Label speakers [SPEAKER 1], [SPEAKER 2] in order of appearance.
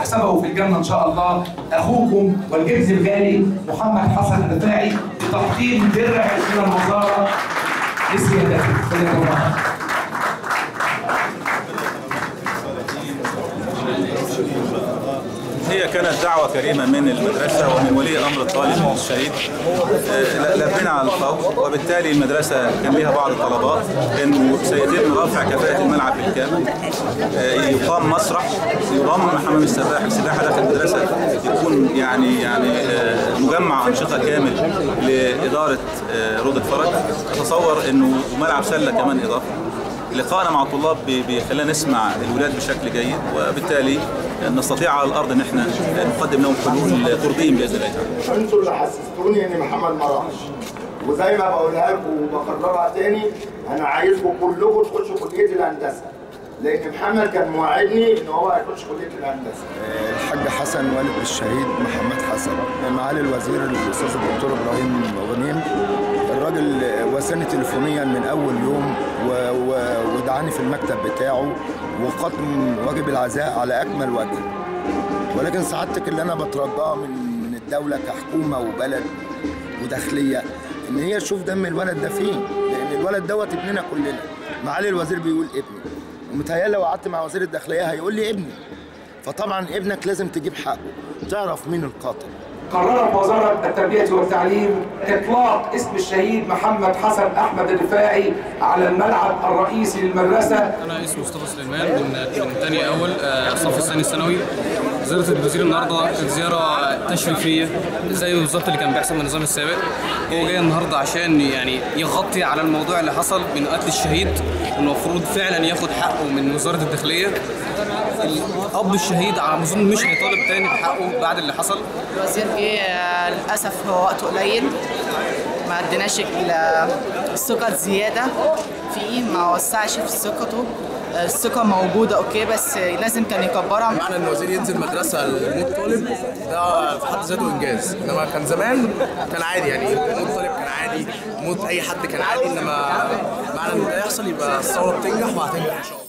[SPEAKER 1] واحسبه في الجنه ان شاء الله اخوكم والجبز الغالي محمد حسن الرفاعي بتقديم درع من الوزاره لسيادتك سيادة الله
[SPEAKER 2] هي كانت دعوة كريمة من المدرسة ومن ولي الأمر الطالب الشهيد آه، لبينا على الفور وبالتالي المدرسة كان لها بعض الطلبات إنه سيتم رفع كفاءة الملعب بالكامل آه، يقام مسرح يضم حمام السباحة السباحة داخل المدرسة يكون يعني يعني آه، مجمع أنشطة كامل لإدارة آه، روضة فرج أتصور إنه ملعب سلة كمان إضافة لقائنا مع الطلاب بي- بيخلينا نسمع الولاد بشكل جيد وبالتالي نستطيع على الارض ان احنا نقدم لهم حلول ترضيهم باذن الله تعالى.
[SPEAKER 3] انتوا اللي حسستوني ان محمد ما راحش وزي ما بقولها لكم وبكررها تاني انا عايزكم كلكم تخشوا كليه الهندسه لان محمد كان موعدني ان هو هيخش كليه الهندسه
[SPEAKER 4] الحاج حسن والد الشهيد محمد حسن معالي الوزير الاستاذ الدكتور ابراهيم غنيم الراجل واساني تليفونيا من اول يوم و- و- ودعاني في المكتب بتاعه وقدم واجب العزاء على اكمل وجه ولكن سعادتك اللي انا بترجاه من من الدوله كحكومه وبلد وداخليه ان هي تشوف دم الولد ده فين لان الولد دوت ابننا كلنا معالي الوزير بيقول ابني ومتهيألي لو قعدت مع وزير الداخليه هيقول لي ابني فطبعا ابنك لازم تجيب حقه تعرف مين القاتل
[SPEAKER 1] قررت وزارة التربية والتعليم إطلاق اسم الشهيد محمد حسن أحمد الرفاعي على الملعب الرئيسي للمدرسة
[SPEAKER 5] انا اسمي مصطفى سليمان من من تاني اول آه، الصف الثاني الثانوي زيارة الوزير النهارده كانت زيارة تشريفية زي بالظبط اللي كان بيحصل من النظام السابق هو جاي النهارده عشان يعني يغطي على الموضوع اللي حصل من قتل الشهيد المفروض فعلا ياخد حقه من وزارة الداخلية الأب الشهيد على ما أظن مش هيطالب تاني بحقه بعد اللي حصل
[SPEAKER 6] الوزير جه آه، للاسف هو وقته قليل ما اديناش ال- الثقه الزياده فيه ما وسعش في ثقته آه، الثقه موجوده اوكي بس لازم كان يكبرها
[SPEAKER 7] معنى ان الوزير ينزل مدرسه لموت طالب ده في حد ذاته انجاز انما كان زمان كان عادي يعني موت طالب كان عادي موت اي حد كان عادي انما معنى ان ده يحصل يبقى الثوره بتنجح وهتنجح ان شاء الله